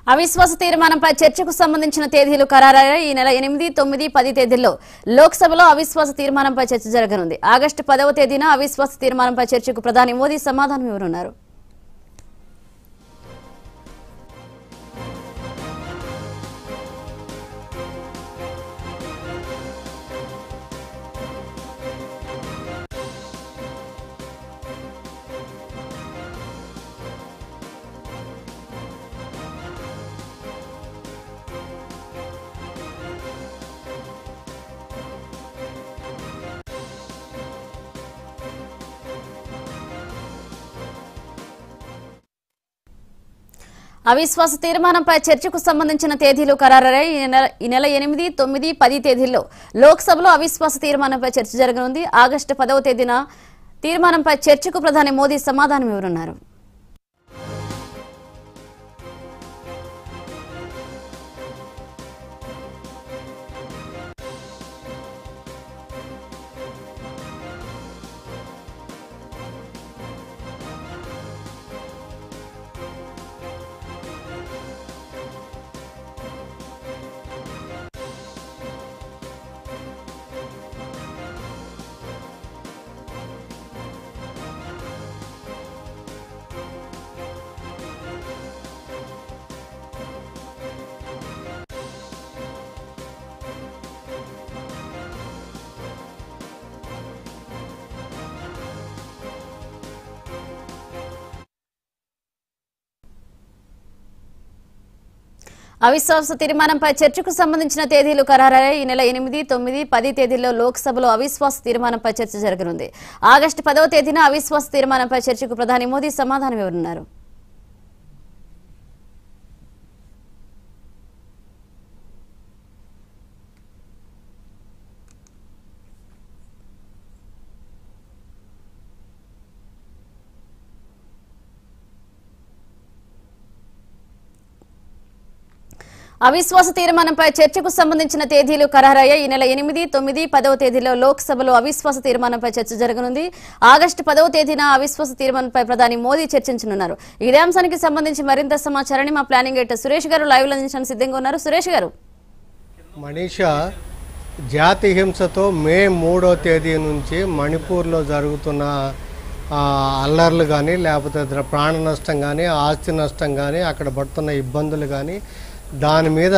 అవిశ్వాస తీర్మానంపై చర్చకు సంబంధించిన తేదీలు ఖరారయ్యాయి ఈ నెల ఎనిమిది తొమ్మిది పది తేదీల్లో లోక్సభలో అవిశ్వాస తీర్మానంపై చర్చ జరగనుంది ఆగస్టు పదవ తేదీన అవిశ్వాస తీర్మానంపై చర్చకు ప్రధాని మోదీ సమాధానం ఇవ్వనున్నారు అవిశ్వాస తీర్మానంపై చర్చకు సంబంధించిన తేదీలు ఖరారయ్యాయి ఈ నెల ఈ నెల ఎనిమిది తొమ్మిది పది తేదీల్లో లోక్సభలో అవిశ్వాస తీర్మానంపై చర్చ జరగనుంది ఆగస్టు పదవ తేదీన తీర్మానంపై చర్చకు ప్రధాని మోదీ సమాధానం ఇవ్వనున్నారు అవిశ్వాస తీర్మానంపై చర్చకు సంబంధించిన తేదీలు ఖరారయ్యాయి ఈ నెల ఎనిమిది తొమ్మిది పది తేదీల్లో లోక్సభలో అవిశ్వాస తీర్మానంపై చర్చ జరగనుంది ఆగస్టు పదవ తేదీన అవిశ్వాస తీర్మానంపై చర్చకు ప్రధాని మోదీ సమాధానం ఇవ్వనున్నారు అవిశ్వాస తీర్మానంపై చర్చకు సంబంధించిన తేదీలు ఖరారయ్యాయి ఈ నెల ఎనిమిది తొమ్మిది పదవ తేదీలో లోక్సభలో అవిశ్వాస తీర్మానంపై చర్చ జరగనుంది ఆగస్టు పదవ తేదీన అవిశ్వాస తీర్మానంపై ప్రధాని మోదీ చర్చించనున్నారు ఇదే అంశానికి సంబంధించి మరింత సమాచారాన్ని మా ప్లానింగ్ ఎడిటర్ సురేష్ గారు లైవ్ లో అందించడానికి సిద్ధంగా ఉన్నారు సురేష్ గారు మనీషా జాతి హింసతో మే మూడో తేదీ నుంచి మణిపూర్లో జరుగుతున్న ఆ, అల్లర్లు కానీ లేకపోతే ద్ర- ప్రాణ నష్టం కానీ ఆస్తి నష్టం కానీ అక్కడ పడుతున్న ఇబ్బందులు కానీ దాని మీద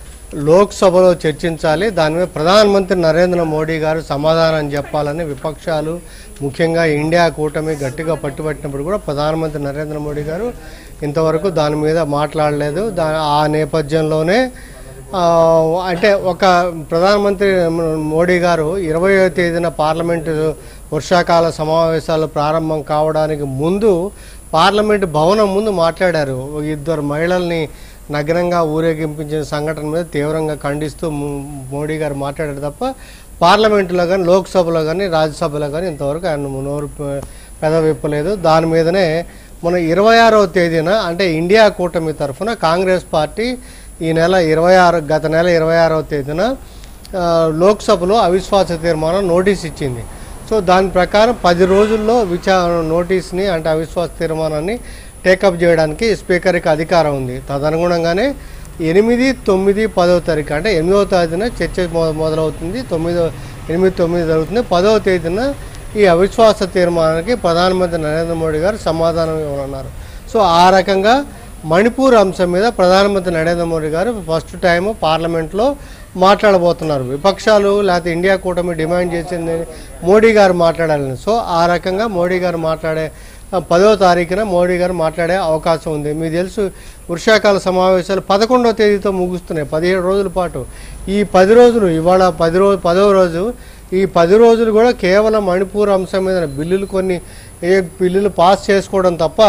లోక్సభలో చర్చించాలి దాని మీద ప్రధానమంత్రి నరేంద్ర మోడీ గారు సమాధానం చెప్పాలని విపక్షాలు ముఖ్యంగా ఇండియా కూటమి గట్టిగా పట్టుబట్టినప్పుడు కూడా ప్రధానమంత్రి నరేంద్ర మోడీ గారు ఇంతవరకు దాని మీద మాట్లాడలేదు దా ఆ నేపథ్యంలోనే ఆ, అంటే ఒక ప్రధానమంత్రి మోడీ గారు ఇరవయో తేదీన పార్లమెంటు వర్షాకాల సమావేశాలు ప్రారంభం కావడానికి ముందు పార్లమెంటు భవనం ముందు మాట్లాడారు ఒక ఇద్దరు మహిళల్ని నగ్నంగా ఊరేగింపించిన సంఘటన మీద తీవ్రంగా ఖండిస్తూ మో- మోడీ గారు మాట్లాడారు తప్ప పార్లమెంటులో కానీ లోక్సభలో కానీ రాజ్యసభలో కానీ ఇంతవరకు ఆయన నోరు పె- పెదవిప్పలేదు దాని మీదనే మన ఇరవై ఆరవ తేదీన అంటే ఇండియా కూటమి తరఫున కాంగ్రెస్ పార్టీ ఈ నెల ఇరవై ఆరు గత నెల ఇరవై ఆరవ తేదీన ఆ, లోక్సభలో అవిశ్వాస తీర్మానం నోటీస్ ఇచ్చింది సో దాని ప్రకారం పది రోజుల్లో విచారణ నోటీస్ని అంటే అవిశ్వాస తీర్మానాన్ని టేకప్ చేయడానికి స్పీకర్కి అధికారం ఉంది తదనుగుణంగానే ఎనిమిది తొమ్మిది పదవ తారీఖు అంటే ఎనిమిదవ తేదీన చర్చ మొ- మొదలవుతుంది తొమ్మిదో ఎనిమిది తొమ్మిది జరుగుతుంది పదవ తేదీన ఈ అవిశ్వాస తీర్మానానికి ప్రధానమంత్రి నరేంద్ర మోడీ గారు సమాధానం ఇవ్వనున్నారు సో ఆ రకంగా మణిపూర్ అంశం మీద ప్రధానమంత్రి నరేంద్ర మోడీ గారు ఫస్ట్ టైం పార్లమెంట్లో మాట్లాడబోతున్నారు విపక్షాలు లేకపోతే ఇండియా కూటమి డిమాండ్ చేసింది మోడీ గారు మాట్లాడాలని సో ఆ రకంగా మోడీ గారు మాట్లాడే ఆ, పదో తారీఖున మోడీ గారు మాట్లాడే అవకాశం ఉంది మీకు తెలుసు వర్షాకాల సమావేశాలు పదకొండవ తేదీతో ముగుస్తున్నాయి పదిహేడు రోజుల పాటు ఈ పది రోజులు ఇవాళ పది రోజు పదవ రోజు ఈ పది రోజులు కూడా కేవలం మణిపూర్ అంశం మీద బిల్లులు కొన్ని ఏ బిల్లులు పాస్ చేసుకోవడం తప్ప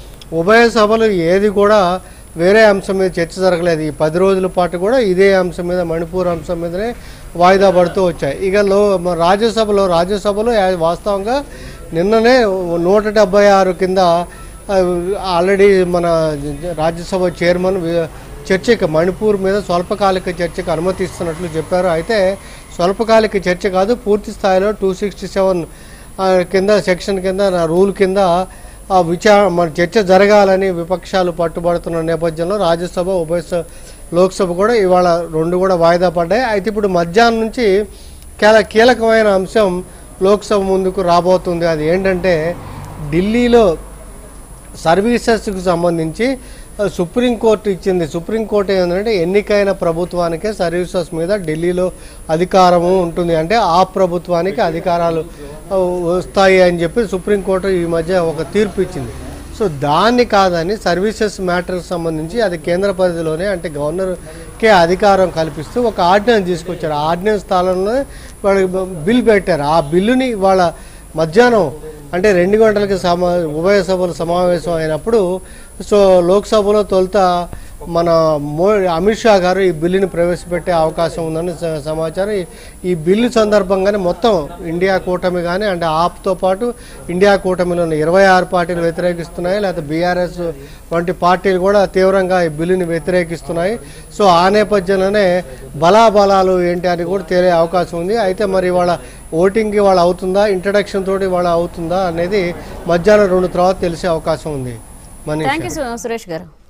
ఉభయ సభలు ఏది కూడా వేరే అంశం మీద చర్చ జరగలేదు ఈ పది రోజుల పాటు కూడా ఇదే అంశం మీద మణిపూర్ అంశం మీదనే వాయిదా పడుతూ వచ్చాయి ఇక లో మ- రాజ్యసభలో రాజ్యసభలో యా- వాస్తవంగా నిన్ననే నూట డెబ్బై ఆరు కింద ఆ, ఆల్రెడీ మన రాజ్యసభ చైర్మన్ వి- చర్చకి మణిపూర్ మీద స్వల్పకాలిక చర్చకు అనుమతిస్తున్నట్లు చెప్పారు అయితే స్వల్పకాలిక చర్చ కాదు పూర్తి స్థాయిలో టూ సిక్స్టీ సెవెన్ కింద సెక్షన్ కింద నా రూల్ కింద ఆ విచార మన చర్చ జరగాలని విపక్షాలు పట్టుబడుతున్న నేపథ్యంలో రాజ్యసభ ఉభయ స- లోక్సభ కూడా ఇవాళ రెండు కూడా వాయిదా పడ్డాయి అయితే ఇప్పుడు మధ్యాహ్నం నుంచి చాలా కీలకమైన అంశం లోక్సభ ముందుకు రాబోతుంది అది ఏంటంటే ఢిల్లీలో సర్వీసెస్కి సంబంధించి ఆ, సుప్రీంకోర్టు ఇచ్చింది సుప్రీంకోర్టు ఏంటంటే ఎన్నికైన ప్రభుత్వానికే సర్వీసెస్ మీద ఢిల్లీలో అధికారము ఉంటుంది అంటే ఆ ప్రభుత్వానికి అధికారాలు ఆ, వస్తాయి అని చెప్పి సుప్రీంకోర్టు ఈ మధ్య ఒక తీర్పు ఇచ్చింది సో దాన్ని కాదని సర్వీసెస్ మ్యాటర్కి సంబంధించి అది కేంద్ర పరిధిలోనే అంటే గవర్నర్కే అధికారం కల్పిస్తూ ఒక ఆర్డినెన్స్ తీసుకొచ్చారు ఆ ఆర్డినెన్స్ స్థానంలో వాళ్ళకి బిల్ పెట్టారు ఆ బిల్లుని వాళ్ళ మధ్యాహ్నం అంటే రెండు గంటలకి సమా ఉభయ సభలు సమావేశం అయినప్పుడు సో లోక్సభలో తొలుత మన మో అమిత్ షా గారు ఈ బిల్లుని ప్రవేశపెట్టే అవకాశం ఉందని స- సమాచారం ఈ- ఈ బిల్లు సందర్భంగానే మొత్తం ఇండియా కూటమి కానీ అంటే ఆప్తో పాటు ఇండియా కూటమిలో ఉన్న ఇరవై ఆరు పార్టీలు వ్యతిరేకిస్తున్నాయి లేకపోతే బీఆర్ఎస్ వంటి పార్టీలు కూడా తీవ్రంగా ఈ బిల్లుని వ్యతిరేకిస్తున్నాయి సో ఆ నేపథ్యంలోనే బలాబలాలు ఏంటి అని కూడా తేలే అవకాశం ఉంది అయితే మరి వాళ్ళ ఓటింగ్కి వాళ్ళ అవుతుందా ఇంట్రడక్షన్ తోటి వాళ్ళ అవుతుందా అనేది మధ్యాహ్నం రెండు తర్వాత తెలిసే అవకాశం ఉంది మనీష్ థ్యాంక్ యూ సురేష్ గారు